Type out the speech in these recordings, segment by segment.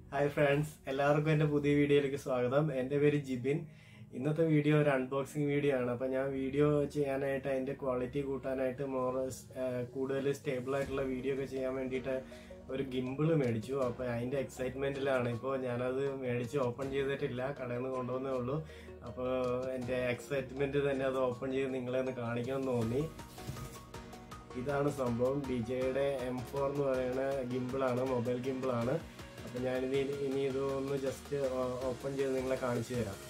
hi friends എല്ലാവർക്കും എൻ്റെ പുതിയ വീഡിയോയിലേക്ക് സ്വാഗതം എൻ്റെ പേര് ജിബിൻ ഇന്നത്തെ വീഡിയോ ഒരു അൺബോക്സിങ് വീഡിയോ ആണ് അപ്പം ഞാൻ വീഡിയോ ചെയ്യാനായിട്ട് അതിൻ്റെ ക്വാളിറ്റി കൂട്ടാനായിട്ട് മോർ കൂടുതൽ സ്റ്റേബിൾ ആയിട്ടുള്ള വീഡിയോ ഒക്കെ ചെയ്യാൻ വേണ്ടിയിട്ട് ഒരു ഗിമ്പിൾ മേടിച്ചു അപ്പോൾ അതിൻ്റെ എക്സൈറ്റ്മെൻറ്റിലാണ് ഇപ്പോൾ ഞാനത് മേടിച്ച് ഓപ്പൺ ചെയ്തിട്ടില്ല കടയിൽ നിന്ന് കൊണ്ടുവന്നേ ഉള്ളൂ അപ്പോൾ എൻ്റെ എക്സൈറ്റ്മെൻറ്റ് തന്നെ അത് ഓപ്പൺ ചെയ്ത് നിങ്ങളെ ഒന്ന് കാണിക്കണമെന്ന് തോന്നി ഇതാണ് സംഭവം ഡി ജെയുടെ എം ഫോർ എന്ന് പറയുന്ന ഗിമ്പിളാണ് മൊബൈൽ ഗിമ്പിളാണ് അപ്പം ഞാനിത് ഇനി ഇനി ഇതൊന്ന് ജസ്റ്റ് ഓപ്പൺ ചെയ്ത് നിങ്ങളെ കാണിച്ചു തരാം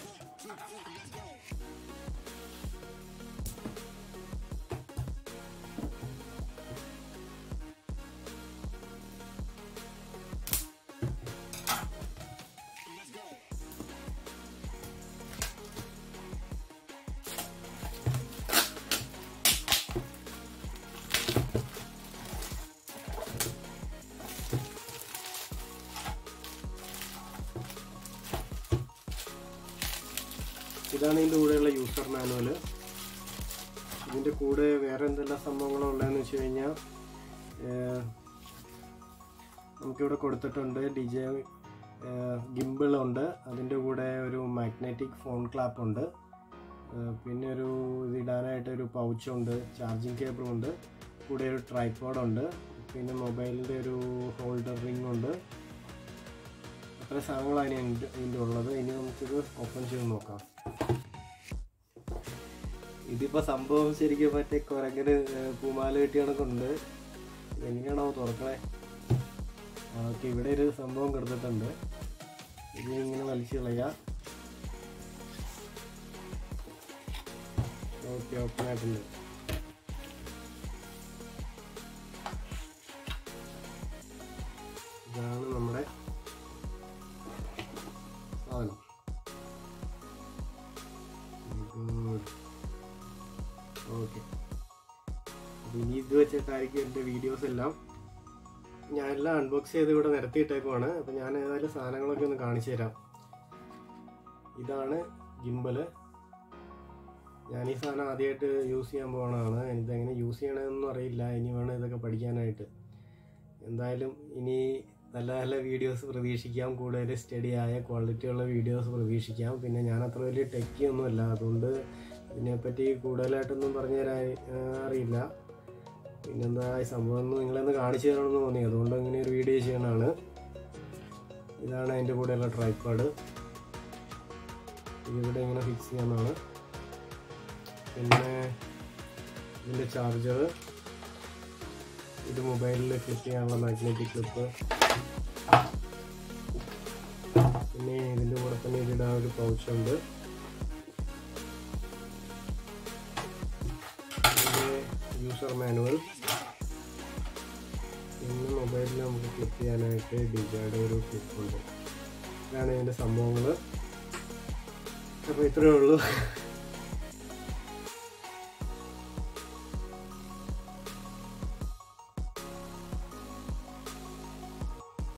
ഇതാണ് ഇതിൻ്റെ കൂടെയുള്ള യൂസർ മാനുവൽ ഇതിൻ്റെ കൂടെ വേറെ എന്തെല്ലാം സംഭവങ്ങളുള്ളതെന്ന് വെച്ച് കഴിഞ്ഞാൽ നമുക്കിവിടെ കൊടുത്തിട്ടുണ്ട് ഡി ജെ ഗിമ്പിളുണ്ട് അതിൻ്റെ കൂടെ ഒരു മാഗ്നറ്റിക് ഫോൺ ക്ലാപ്പ് ഉണ്ട് പിന്നെ ഒരു ഇതിടാനായിട്ട് ഒരു പൗച്ചുണ്ട് ചാർജിങ് കേബിളുണ്ട് കൂടെ ഒരു ട്രൈപ്പോഡുണ്ട് പിന്നെ മൊബൈലിൻ്റെ ഒരു ഹോൾഡർ റിംഗ് ഉണ്ട് അത്ര സാധനങ്ങളാണ് ഇതിൻ്റെ ഇതിൻ്റെ ഉള്ളത് ഇനി നമുക്കിത് ഓപ്പൺ ചെയ്ത് നോക്കാം ഇതിപ്പോൾ സംഭവം ശരിക്കും മറ്റേ കുരങ്ങന് പൂമാല കെട്ടി കണക്കുണ്ട് ഇതെങ്ങനെയാണോ തുറക്കണേ ഓക്കെ ഇവിടെ ഒരു സംഭവം കിടന്നിട്ടുണ്ട് ഇത് ഇങ്ങനെ വലിച്ചു കളയാം ഓക്കെ ഓപ്പൺ ആയിട്ടുണ്ട് ഇതാണ് നമ്മുടെ സാധനം ഗുഡ് ഓക്കെ ഇനി ഇത് വെച്ചിട്ടായിരിക്കും എൻ്റെ വീഡിയോസ് എല്ലാം ഞാൻ എല്ലാം അൺബോക്സ് ചെയ്ത് ഇവിടെ നിരത്തിയിട്ടേക്കുവാണ് അപ്പം ഞാൻ ഏതായാലും സാധനങ്ങളൊക്കെ ഒന്ന് കാണിച്ചു തരാം ഇതാണ് ഗിംബല് ഞാൻ ഈ സാധനം ആദ്യമായിട്ട് യൂസ് ചെയ്യാൻ പോകണതാണ് ഇതെങ്ങനെ യൂസ് ചെയ്യണമെന്നൊന്നും അറിയില്ല ഇനി വേണം ഇതൊക്കെ പഠിക്കാനായിട്ട് എന്തായാലും ഇനി നല്ല നല്ല വീഡിയോസ് പ്രതീക്ഷിക്കാം കൂടുതൽ സ്റ്റഡി ആയ ക്വാളിറ്റിയുള്ള വീഡിയോസ് പ്രതീക്ഷിക്കാം പിന്നെ ഞാൻ അത്ര വലിയ ടെക്കി ഒന്നുമല്ല അതുകൊണ്ട് ഇതിനെപ്പറ്റി കൂടുതലായിട്ടൊന്നും പറഞ്ഞു തരാൻ അറിയില്ല പിന്നെന്താ ഈ സംഭവം ഒന്ന് നിങ്ങളെന്ന് കാണിച്ചു തരണമെന്ന് തോന്നി അതുകൊണ്ട് ഇങ്ങനെ ഒരു വീഡിയോ ചെയ്യണതാണ് ഇതാണ് അതിൻ്റെ കൂടെയുള്ള ട്രൈപ്പാഡ് ഇതിവിടെ ഇങ്ങനെ ഫിക്സ് ചെയ്യാവുന്നതാണ് പിന്നെ ഇതിൻ്റെ ചാർജർ ഇത് മൊബൈലിൽ ഫിറ്റ് ചെയ്യാനുള്ള മാഗ്നറ്റിക് ക്ലിപ്പ് പിന്നെ ഇതിൻ്റെ കൂടെ തന്നെ ഇതിടാൻ ഒരു പൗച്ചുണ്ട് ഇതിൻ്റെ യൂസർ മാനുവൽ പിന്നെ മൊബൈലിൽ നമുക്ക് ക്ലിക്ക് ചെയ്യാനായിട്ട് ഡിജയുടെ ഒരു ക്ലിപ്പുണ്ട് ഇതാണ് ഇതിൻ്റെ സംഭവങ്ങൾ അപ്പോൾ ഇത്രയേ ഉള്ളൂ